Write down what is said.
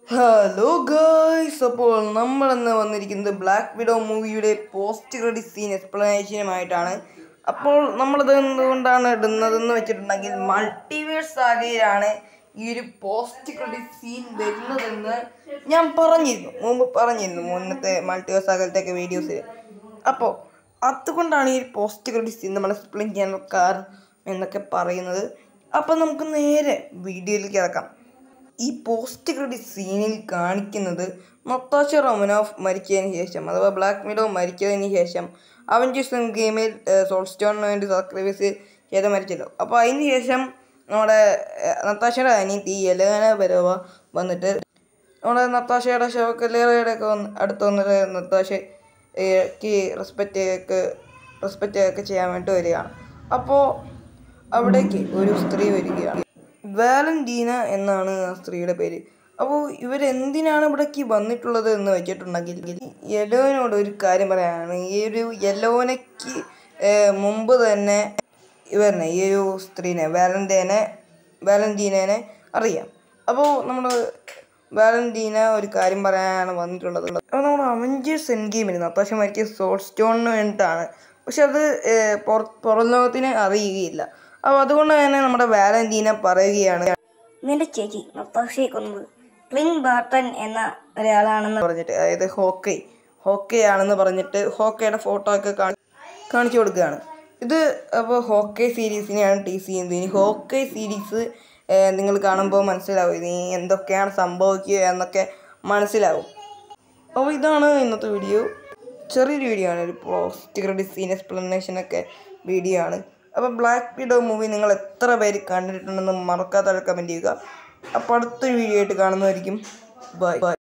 hello guys അപ്പോൾ നമ്മളിന്ന് വന്നിരിക്കുന്നത് ബ്ലാക്ക് വിഡോ മൂവിയുടെ പോസ്റ്റ് ക്രെഡിറ്റ് സീൻ എക്സ്പ്ലനേഷനുമായിട്ടാണ് അപ്പോൾ നമ്മളിത് എന്തുകൊണ്ടാണ് ഇടുന്നതെന്ന് വെച്ചിട്ടുണ്ടെങ്കിൽ മൾട്ടിവേഴ്സ് സാഗയിലാണ് ഈ ഒരു പോസ്റ്റ് ക്രെഡിറ്റ് സീൻ വരുന്നതെന്ന് ഞാൻ പറഞ്ഞിരുന്നു മുമ്പ് പറഞ്ഞിരുന്നു മുന്നത്തെ മൾട്ടിവേഴ്സ് സാഗലത്തെയൊക്കെ വീഡിയോസിൽ അപ്പോൾ അതുകൊണ്ടാണ് ഈ പോസ്റ്റ് ക്രെഡിറ്റ് സീൻ നമ്മൾ എക്സ്പ്ലെയിൻ ചെയ്യാൻ കാരണം എന്നൊക്കെ പറയുന്നത് അപ്പോൾ നമുക്ക് നേരെ വീഡിയോയിലേക്ക് കിടക്കാം ഈ പോസ്റ്റ് ക്രെഡിറ്റ് സീനിൽ കാണിക്കുന്നത് നത്താശ റോമനോഫ് മരിച്ചതിന് ശേഷം അഥവാ ബ്ലാക്ക് മിഡോ മരിച്ചതിന് ശേഷം അവഞ്ചേഴ്സ് ഗെയിമിൽ സോൾസ്റ്റോണിന് വേണ്ടി സാക്രിഫൈസ് ചെയ്ത് മരിച്ചല്ലോ അപ്പോൾ അതിന് ശേഷം നമ്മുടെ ഏഹ്, നത്താശയുടെ അനിയത്തി യലേന ബരോവ വന്നിട്ട് നമ്മുടെ നത്താശയുടെ ശവക്കല്ലേറയുടെ ഒക്കെ വന്ന് അടുത്ത് വന്നിട്ട് നത്താശയ്ക്ക് റെസ്പെക്റ്റ് ഒക്കെ റെസ്പെക്റ്റ് ഒക്കെ ചെയ്യാൻ വേണ്ടി വരികയാണ് അപ്പോൾ അവിടേക്ക് ഒരു സ്ത്രീ വരികയാണ് വാലന്റീന എന്നാണ് ആ സ്ത്രീയുടെ പേര് അപ്പോൾ ഇവരെന്തിനാണ് ഇവിടേക്ക് വന്നിട്ടുള്ളത് എന്ന് വെച്ചിട്ടുണ്ടെങ്കിൽ യെലോനോട് ഒരു കാര്യം പറയാനാണ് ഈ ഒരു യെലോനയ്ക്ക് ഏഹ്, മുമ്പ് തന്നെ ഇവരിനെ ഈ ഒരു സ്ത്രീനെ വാലന്റീനെ വാലന്റീനേനെ അറിയാം അപ്പോൾ നമ്മൾ വാലന്റീന ഒരു കാര്യം പറയാനാണ് വന്നിട്ടുള്ളത് അപ്പോൾ നമ്മൾ അവഞ്ചേഴ്സ് എൻ ഗെയിമിരുന്നു അത്യാവശ്യം മരിച്ച സോൾ സ്റ്റോണിന് വേണ്ടിയിട്ടാണ് പക്ഷെ അത് ഏഹ്, പുറ- പുറം ലോകത്തിന് അറിയുകയില്ല അപ്പോൾ അതുകൊണ്ട് തന്നെ നമ്മുടെ വാലന്റീന പറയുകയാണ് നിന്റെ ചേച്ചി നത്താശയെ കൊന്നത് ക്ലിൻ ബാർട്ടൺ എന്ന ഒരാളാണെന്ന് പറഞ്ഞിട്ട് അതായത് ഹോക്കൈ ഹോക്കൈ ആണെന്ന് പറഞ്ഞിട്ട് ഹോക്കയുടെ ഫോട്ടോ ഒക്കെ കാണി കാണിച്ചു കൊടുക്കുകയാണ് ഇത് അപ്പോൾ ഹോക്കൈ സീരീസിനെയാണ് ടീസ് ചെയ്യുന്നത് ഇനി ഹോക്കൈ സീരീസ് നിങ്ങൾ കാണുമ്പോൾ മനസ്സിലാവും ഇനി എന്തൊക്കെയാണ് സംഭവിക്കുക എന്നൊക്കെ മനസ്സിലാവും അപ്പോൾ ഇതാണ് ഇന്നത്തെ വീഡിയോ ചെറിയൊരു വീഡിയോ ആണ് ഒരു പോസ്റ്റ് ക്രെഡിറ്റ് സീൻ എക്സ്പ്ലനേഷൻ ഒക്കെ വീഡിയോ ആണ് അപ്പോൾ ബ്ലാക്ക് വിഡോ മൂവി നിങ്ങൾ എത്ര പേര് കണ്ടിട്ടുണ്ടെന്ന് മറക്കാതെ കമൻറ്റ് ചെയ്യുക അപ്പോൾ അടുത്തൊരു വീഡിയോ ആയിട്ട് കാണുന്നതായിരിക്കും ബൈ ബൈ